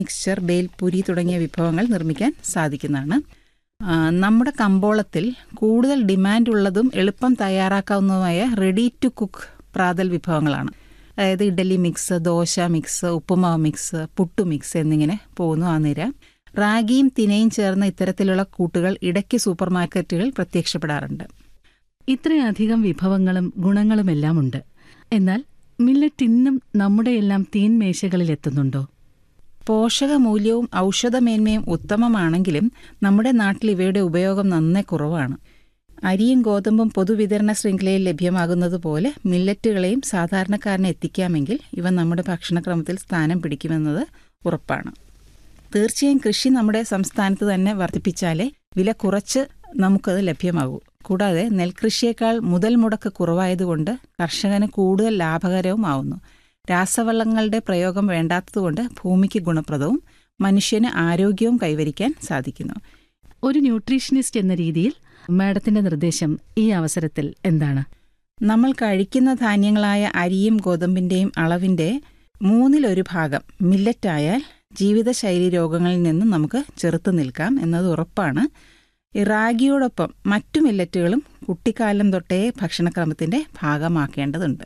mixture ബേൽപുരി തുടങ്ങിയ വിഭവങ്ങൾ നിർമ്മിക്കാൻ സാധിക്കുന്നതാണ് ആ, നമ്മുടെ കമ്പോളത്തിൽ കൂടുതൽ ഡിമാൻഡ് ഉള്ളതും എളുപ്പം തയ്യാറാക്കാവുന്നതുമായ റെഡി ടു കുക്ക് പ്രാതൽ വിഭവങ്ങളാണ് അതായത് ഇഡലി മിക്സ് ദോശ മിക്സ് ഉപ്പുമാവ് മിക്സ് പുട്ടു മിക്സ് എന്നിങ്ങനെ പോകുന്നു ആ നിര റാഗിയും തിനയും ചേർന്ന ഇത്തരത്തിലുള്ള കൂട്ടുകൾ ഇടയ്ക്ക് സൂപ്പർ മാർക്കറ്റുകൾ പ്രത്യക്ഷപ്പെടാറുണ്ട് ഇത്രയധികം വിഭവങ്ങളും ഗുണങ്ങളുമെല്ലാം ഉണ്ട് എന്നാൽ മില്ലറ്റ് ഇന്നും നമ്മുടെയെല്ലാം തീൻമേശകളിൽ എത്തുന്നുണ്ടോ പോഷകമൂല്യവും ഔഷധമേന്മയും ഉത്തമമാണെങ്കിലും നമ്മുടെ നാട്ടിൽ ഇവയുടെ ഉപയോഗം നന്നേ കുറവാണ് അരിയും ഗോതമ്പും പൊതുവിതരണ ശൃംഖലയിൽ ലഭ്യമാകുന്നത് പോലെ മില്ലറ്റുകളെയും സാധാരണക്കാരന് എത്തിക്കാമെങ്കിൽ ഇവ നമ്മുടെ ഭക്ഷണക്രമത്തിൽ സ്ഥാനം പിടിക്കുമെന്നത് ഉറപ്പാണ് തീർച്ചയായും കൃഷി നമ്മുടെ സംസ്ഥാനത്ത് തന്നെ വർദ്ധിപ്പിച്ചാലേ വില കുറച്ച് നമുക്കത് ലഭ്യമാകൂ കൂടാതെ നെൽകൃഷിയേക്കാൾ മുതൽ മുടക്ക് കുറവായതുകൊണ്ട് കർഷകന് കൂടുതൽ ലാഭകരവുമാവുന്നു രാസവളങ്ങളുടെ പ്രയോഗം വേണ്ടാത്തതുകൊണ്ട് ഭൂമിക്ക് ഗുണപ്രദവും മനുഷ്യന് ആരോഗ്യവും കൈവരിക്കാൻ സാധിക്കുന്നു ഒരു ന്യൂട്രീഷനിസ്റ്റ് എന്ന രീതിയിൽ മാഡത്തിന്റെ നിർദ്ദേശം ഈ അവസരത്തിൽ എന്താണ് നമ്മൾ കഴിക്കുന്ന ധാന്യങ്ങളായ അരിയും ഗോതമ്പിന്റെയും അളവിന്റെ മൂന്നിലൊരു ഭാഗം മില്ലറ്റായാൽ ജീവിതശൈലി രോഗങ്ങളിൽ നിന്നും നമുക്ക് ചെറുത്തു നിൽക്കാം എന്നത് ഉറപ്പാണ് ഈ റാഗിയോടൊപ്പം മറ്റു മില്ലറ്റുകളും കുട്ടിക്കാലം തൊട്ടേ ഭക്ഷണക്രമത്തിന്റെ ഭാഗമാക്കേണ്ടതുണ്ട്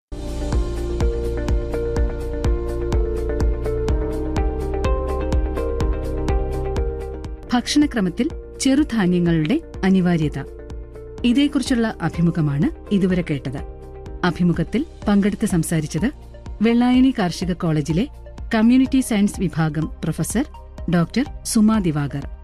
ഭക്ഷണക്രമത്തിൽ ചെറുധാന്യങ്ങളുടെ അനിവാര്യത ഇതേക്കുറിച്ചുള്ള അഭിമുഖമാണ് ഇതുവരെ കേട്ടത് അഭിമുഖത്തിൽ പങ്കെടുത്ത് സംസാരിച്ചത് വെള്ളായണി കാർഷിക കോളേജിലെ കമ്മ്യൂണിറ്റി സയൻസ് വിഭാഗം പ്രൊഫസർ ഡോക്ടർ സുമാ ദിവാകർ